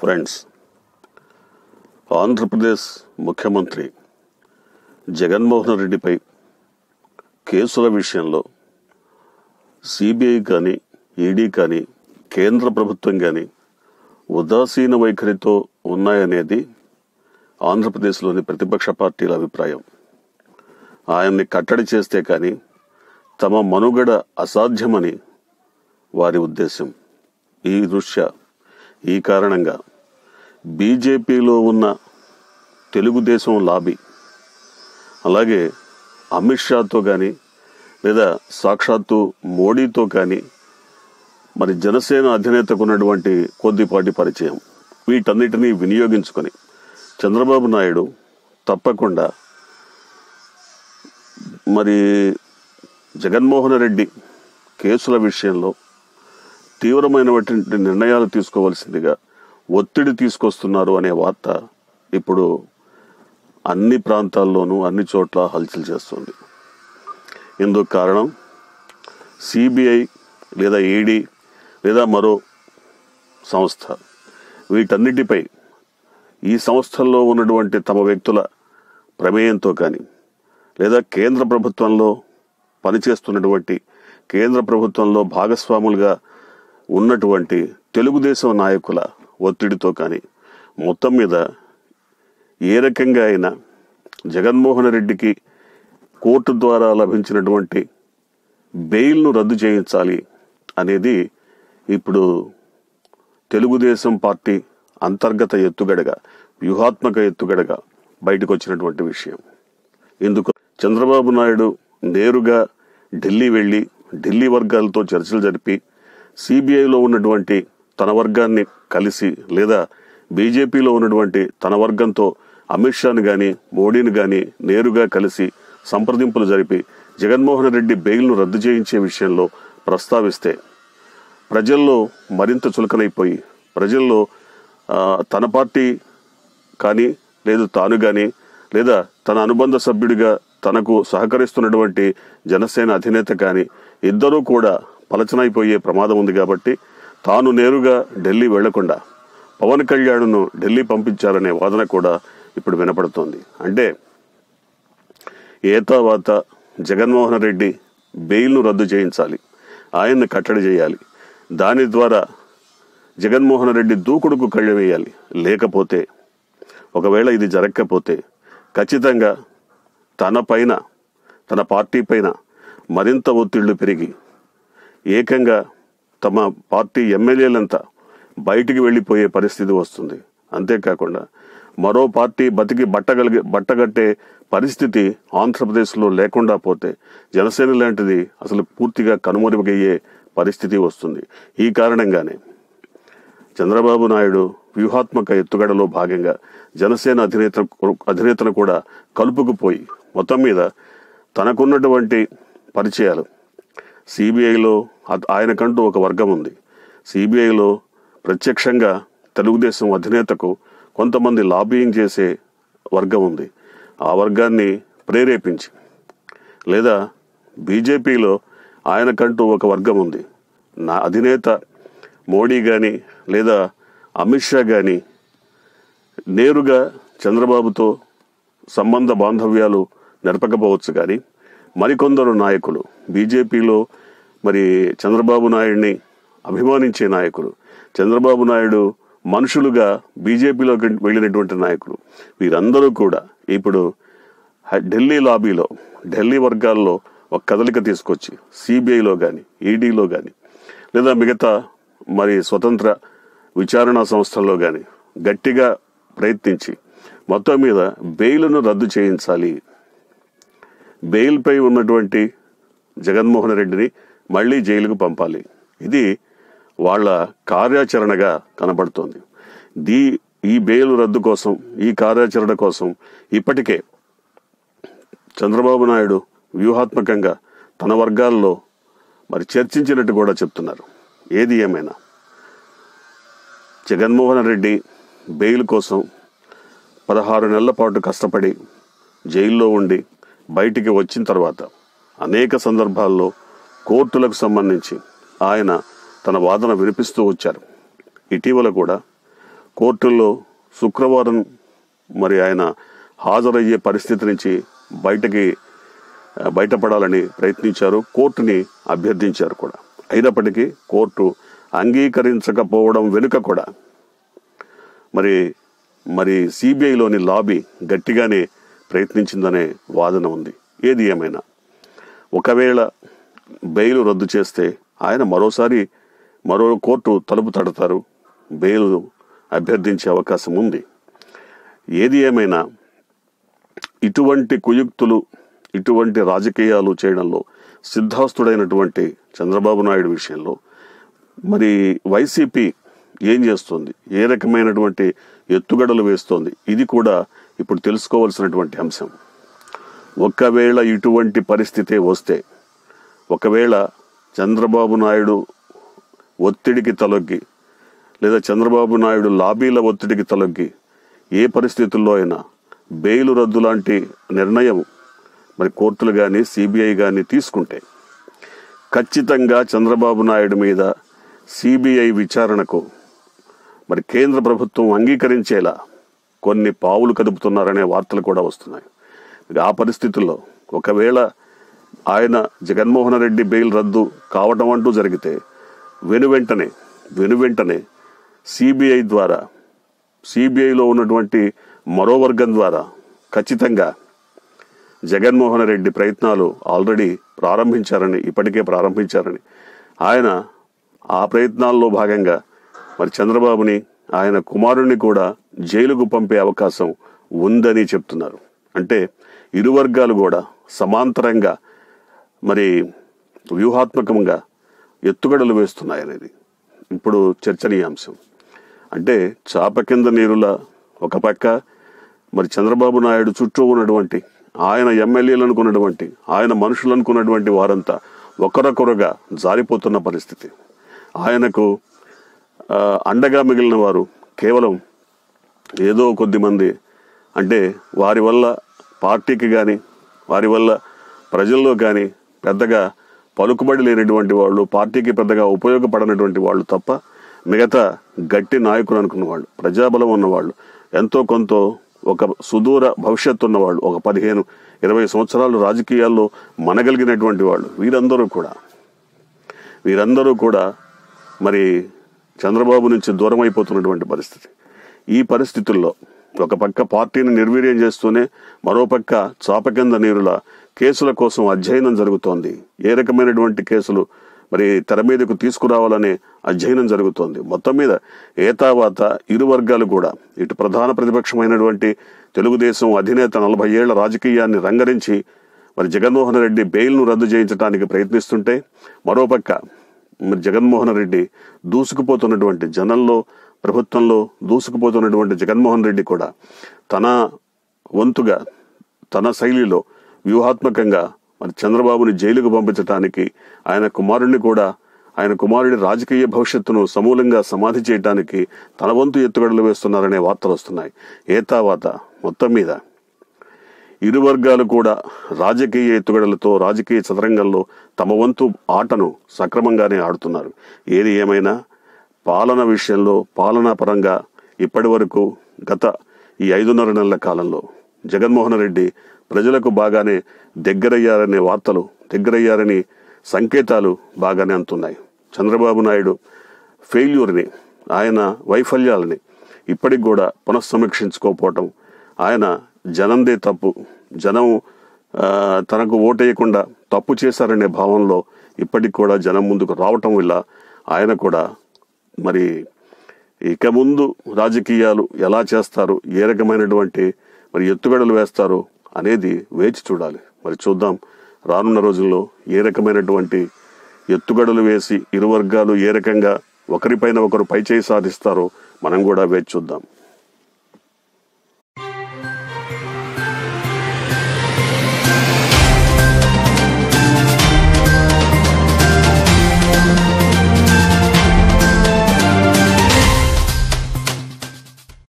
friends Andhra Pradesh ముఖ్యమంత్రి జగన్మోహన్ రెడ్డిపై కేసుల విషయంలో సిబిఐ కానీ ఈడీ కానీ కేంద్ర ప్రభుత్వం కానీ ఉదాసీన వైఖరితో ఉన్నాయనేది ఆంధ్రప్రదేశ్లోని ప్రతిపక్ష పార్టీల అభిప్రాయం ఆయన్ని కట్టడి చేస్తే కానీ తమ మనుగడ అసాధ్యమని వారి ఉద్దేశం ఈ దృష్ట్యా ఈ కారణంగా బీజేపీలో ఉన్న తెలుగుదేశం లాబీ అలాగే అమిత్ షాతో కానీ లేదా సాక్షాత్తు మోడీతో కానీ మరి జనసేన అధినేతకు ఉన్నటువంటి కొద్దిపాటి పరిచయం వీటన్నిటినీ వినియోగించుకొని చంద్రబాబు నాయుడు తప్పకుండా మరి జగన్మోహన్ రెడ్డి కేసుల విషయంలో తీవ్రమైనటువంటి నిర్ణయాలు తీసుకోవాల్సిందిగా ఒత్తిడి తీసుకొస్తున్నారు అనే వార్త ఇప్పుడు అన్ని ప్రాంతాల్లోనూ అన్ని చోట్ల హల్చల్ చేస్తుంది ఇందుకు కారణం సిబిఐ లేదా ఈడీ లేదా మరో సంస్థ వీటన్నిటిపై ఈ సంస్థల్లో ఉన్నటువంటి తమ వ్యక్తుల ప్రమేయంతో కానీ లేదా కేంద్ర ప్రభుత్వంలో పనిచేస్తున్నటువంటి కేంద్ర ప్రభుత్వంలో భాగస్వాములుగా ఉన్నటువంటి తెలుగుదేశం నాయకుల ఒత్తిడితో కానీ మొత్తం మీద ఏ రకంగా అయినా జగన్మోహన్ రెడ్డికి కోర్టు ద్వారా లభించినటువంటి బెయిల్ను రద్దు చేయించాలి అనేది ఇప్పుడు తెలుగుదేశం పార్టీ అంతర్గత ఎత్తుగడగా వ్యూహాత్మక ఎత్తుగడగా బయటకు వచ్చినటువంటి విషయం ఇందుకు చంద్రబాబు నాయుడు నేరుగా ఢిల్లీ వెళ్ళి ఢిల్లీ వర్గాలతో చర్చలు జరిపి సిబిఐలో ఉన్నటువంటి తన వర్గాన్ని కలిసి లేదా బీజేపీలో ఉన్నటువంటి తన వర్గంతో అమిత్ షాను కానీ మోడీని కానీ నేరుగా కలిసి సంప్రదింపులు జరిపి జగన్మోహన్ రెడ్డి బెయిల్ను రద్దు చేయించే విషయంలో ప్రస్తావిస్తే ప్రజల్లో మరింత చులకనైపోయి ప్రజల్లో ఆ, తన పార్టీ కానీ లేదు తాను కానీ లేదా తన అనుబంధ సభ్యుడిగా తనకు సహకరిస్తున్నటువంటి జనసేన అధినేత కానీ ఇద్దరూ కూడా పలచనైపోయే ప్రమాదం ఉంది కాబట్టి తాను నేరుగా ఢిల్లీ వెళ్లకుండా పవన్ కళ్యాణ్ను ఢిల్లీ పంపించారనే వాదన కూడా ఇప్పుడు వినపడుతోంది అంటే ఏతావాత జగన్మోహన్ రెడ్డి బెయిల్ను రద్దు చేయించాలి ఆయన్ని కట్టడి చేయాలి దాని ద్వారా జగన్మోహన్ రెడ్డి దూకుడుకు కళ్ళ వేయాలి లేకపోతే ఒకవేళ ఇది జరగకపోతే ఖచ్చితంగా తన పైన తన పార్టీ పైన మరింత ఒత్తిళ్లు పెరిగి ఏకంగా తమ పార్టీ ఎమ్మెల్యేలంతా బయటికి వెళ్ళిపోయే పరిస్థితి వస్తుంది అంతేకాకుండా మరో పార్టీ బతికి బట్టగలిగే బట్టగట్టే పరిస్థితి ఆంధ్రప్రదేశ్లో లేకుండా పోతే జనసేన లాంటిది అసలు పూర్తిగా కనుమరుగయ్యే పరిస్థితి వస్తుంది ఈ కారణంగానే చంద్రబాబు నాయుడు వ్యూహాత్మక ఎత్తుగడలో భాగంగా జనసేన అధినేత అధినేతను కూడా కలుపుకుపోయి మొత్తం మీద తనకున్నటువంటి పరిచయాలు సిబిఐలో ఆయనకంటూ ఒక వర్గం ఉంది సిబిఐలో ప్రత్యక్షంగా తెలుగుదేశం అధినేతకు కొంతమంది లాబియింగ్ చేసే వర్గం ఉంది ఆ వర్గాన్ని ప్రేరేపించి లేదా బీజేపీలో ఆయనకంటూ ఒక వర్గం ఉంది నా అధినేత మోడీ కానీ లేదా అమిత్ షా కానీ నేరుగా చంద్రబాబుతో సంబంధ బాంధవ్యాలు నెరపకపోవచ్చు కానీ మరికొందరు నాయకులు బీజేపీలో మరి చంద్రబాబు నాయుడిని అభిమానించే నాయకులు చంద్రబాబు నాయుడు మనుషులుగా బీజేపీలోకి వెళ్ళినటువంటి నాయకులు వీరందరూ కూడా ఇప్పుడు హ- ఢిల్లీ లాబీలో ఢిల్లీ వర్గాల్లో ఒక కదలిక తీసుకొచ్చి సిబిఐలో కానీ ఈడీలో కానీ లేదా మిగతా మరి స్వతంత్ర విచారణా సంస్థల్లో కానీ గట్టిగా ప్రయత్నించి మొత్తం మీద బెయిల్ను రద్దు చేయించాలి బెయిల్పై ఉన్నటువంటి జగన్మోహన్ రెడ్డిని మళ్ళీ జైలుకు పంపాలి ఇది వాళ్ళ కార్యాచరణగా కనబడుతోంది దీ ఈ బెయిల్ రద్దు కోసం ఈ కార్యాచరణ కోసం ఇప్పటికే చంద్రబాబు నాయుడు వ్యూహాత్మకంగా తన వర్గాల్లో మరి చర్చించినట్టు కూడా చెప్తున్నారు ఏది ఏమైనా జగన్మోహన్ రెడ్డి బెయిల్ కోసం పదహారు నెలల పాటు కష్టపడి జైల్లో ఉండి బయటికి వచ్చిన తర్వాత అనేక సందర్భాల్లో కోర్టులకు సంబంధించి ఆయన తన వాదన వినిపిస్తూ వచ్చారు ఇటీవల కూడా కోర్టుల్లో శుక్రవారం మరి ఆయన హాజరయ్యే పరిస్థితి నుంచి బయటకి ఆ, బయటపడాలని ప్రయత్నించారు కోర్టుని అభ్యర్థించారు కూడా అయినప్పటికీ కోర్టు అంగీకరించకపోవడం వెనుక కూడా మరి మరి సిబిఐలోని లాబీ గట్టిగానే ప్రయత్నించిందనే వాదన ఉంది ఏది ఏమైనా ఒకవేళ బెయిల్ రద్దు చేస్తే ఆయన మరోసారి మరో కోర్టు తలుపు తడతారు బెయిల్ అభ్యర్థించే అవకాశం ఉంది ఏది ఏమైనా ఇటువంటి కుయుక్తులు ఇటువంటి రాజకీయాలు చేయడంలో సిద్ధాస్తుడైనటువంటి చంద్రబాబు నాయుడు విషయంలో మరి వైసీపీ ఏం చేస్తుంది ఏ రకమైనటువంటి ఎత్తుగడలు వేస్తోంది ఇది కూడా ఇప్పుడు తెలుసుకోవాల్సినటువంటి అంశం ఒకవేళ ఇటువంటి పరిస్థితి వస్తే ఒకవేళ చంద్రబాబు నాయుడు ఒత్తిడికి తలొగ్గి లేదా చంద్రబాబు నాయుడు లాబీల ఒత్తిడికి తలొగ్గి ఏ పరిస్థితుల్లో అయినా బెయిల్ రద్దు లాంటి నిర్ణయం మరి కోర్టులు కానీ సిబిఐ కానీ తీసుకుంటే ఖచ్చితంగా చంద్రబాబు నాయుడు మీద సిబిఐ విచారణకు మరి కేంద్ర ప్రభుత్వం అంగీకరించేలా కొన్ని పావులు కదుపుతున్నారనే వార్తలు కూడా వస్తున్నాయి ఇక ఆ పరిస్థితుల్లో ఒకవేళ ఆయన జగన్మోహన్ రెడ్డి బెయిల్ రద్దు కావటం అంటూ జరిగితే వెను వెంటనే వెను వెంటనే సిబిఐ ద్వారా సిబిఐలో ఉన్నటువంటి మరో వర్గం ద్వారా ఖచ్చితంగా జగన్మోహన్ రెడ్డి ప్రయత్నాలు ఆల్రెడీ ప్రారంభించారని ఇప్పటికే ప్రారంభించారని ఆయన ఆ ప్రయత్నాల్లో భాగంగా మరి చంద్రబాబుని ఆయన కుమారుణ్ణి కూడా జైలుకు పంపే అవకాశం ఉందని చెప్తున్నారు అంటే ఇరు వర్గాలు కూడా సమాంతరంగా మరి వ్యూహాత్మకంగా ఎత్తుగడలు వేస్తున్నాయనేది ఇప్పుడు చర్చనీయాంశం అంటే చాప కింద నీరుల ఒక పక్క మరి చంద్రబాబు నాయుడు చుట్టూ ఉన్నటువంటి ఆయన ఎమ్మెల్యేలు అనుకున్నటువంటి ఆయన మనుషులు అనుకున్నటువంటి వారంతా ఒకరొకరుగా జారిపోతున్న పరిస్థితి ఆయనకు ఆ, అండగా మిగిలిన వారు కేవలం ఏదో కొద్ది మంది అంటే వారి వల్ల పార్టీకి కానీ వారి వల్ల ప్రజల్లో కానీ పెద్దగా పలుకుబడి లేనటువంటి వాళ్ళు పార్టీకి పెద్దగా ఉపయోగపడనటువంటి వాళ్ళు తప్ప మిగతా గట్టి నాయకులు అనుకున్న వాళ్ళు ప్రజాబలం ఉన్నవాళ్ళు ఎంతో కొంత ఒక సుదూర భవిష్యత్తు ఉన్నవాళ్ళు ఒక పదిహేను ఇరవై సంవత్సరాలు రాజకీయాల్లో మనగలిగినటువంటి వాళ్ళు వీరందరూ కూడా వీరందరూ కూడా మరి చంద్రబాబు నుంచి దూరం అయిపోతున్నటువంటి పరిస్థితి ఈ పరిస్థితుల్లో ఒక పక్క పార్టీని నిర్వీర్యం చేస్తూనే మరో పక్క చాప కింద నీరుల కేసుల కోసం అధ్యయనం జరుగుతోంది ఏ రకమైనటువంటి కేసులు మరి తెర మీదకు తీసుకురావాలనే అధ్యయనం జరుగుతోంది మొత్తం మీద ఏతావాత ఇరు వర్గాలు కూడా ఇటు ప్రధాన ప్రతిపక్షమైనటువంటి తెలుగుదేశం అధినేత నలభై ఏళ్ల రాజకీయాన్ని రంగరించి మరి జగన్మోహన్ రెడ్డి బెయిల్ను రద్దు చేయించడానికి ప్రయత్నిస్తుంటే మరోపక్క మరి జగన్మోహన్ రెడ్డి దూసుకుపోతున్నటువంటి జనంలో ప్రభుత్వంలో దూసుకుపోతున్నటువంటి జగన్మోహన్ రెడ్డి కూడా తన వంతుగా తన శైలిలో వ్యూహాత్మకంగా మరి చంద్రబాబుని జైలుకు పంపించడానికి ఆయన కుమారుణ్ణి కూడా ఆయన కుమారుడి రాజకీయ భవిష్యత్తును సమూలంగా సమాధి చేయడానికి తన వంతు ఎత్తుగడలు వేస్తున్నారనే వార్తలు వస్తున్నాయి ఏతావాత మొత్తం మీద ఇరు వర్గాలు కూడా రాజకీయ ఎత్తుగడలతో రాజకీయ చదరంగంలో తమ వంతు ఆటను సక్రమంగానే ఆడుతున్నారు ఏది ఏమైనా పాలన విషయంలో పాలనా పరంగా ఇప్పటి వరకు గత ఈ ఐదున్నర నెలల కాలంలో జగన్మోహన్ రెడ్డి ప్రజలకు బాగానే దగ్గరయ్యారనే వార్తలు దగ్గరయ్యారని సంకేతాలు బాగానే అందుతున్నాయి చంద్రబాబు నాయుడు ఫెయిల్యూర్ని ఆయన వైఫల్యాలని ఇప్పటికి కూడా పునఃసమీక్షించుకోకపోవటం ఆయన జనందే తప్పు జనం ఆ, తనకు ఓటేయకుండా తప్పు చేశారనే భావంలో ఇప్పటికి కూడా జనం ముందుకు రావటం వల్ల ఆయన కూడా మరి ఇక ముందు రాజకీయాలు ఎలా చేస్తారు ఏ రకమైనటువంటి మరి ఎత్తుగడలు వేస్తారు అనేది వేచి చూడాలి మరి చూద్దాం రానున్న రోజుల్లో ఏ రకమైనటువంటి ఎత్తుగడలు వేసి ఇరు వర్గాలు ఏ రకంగా ఒకరిపైన ఒకరు పైచేయి సాధిస్తారో మనం కూడా వేచి చూద్దాం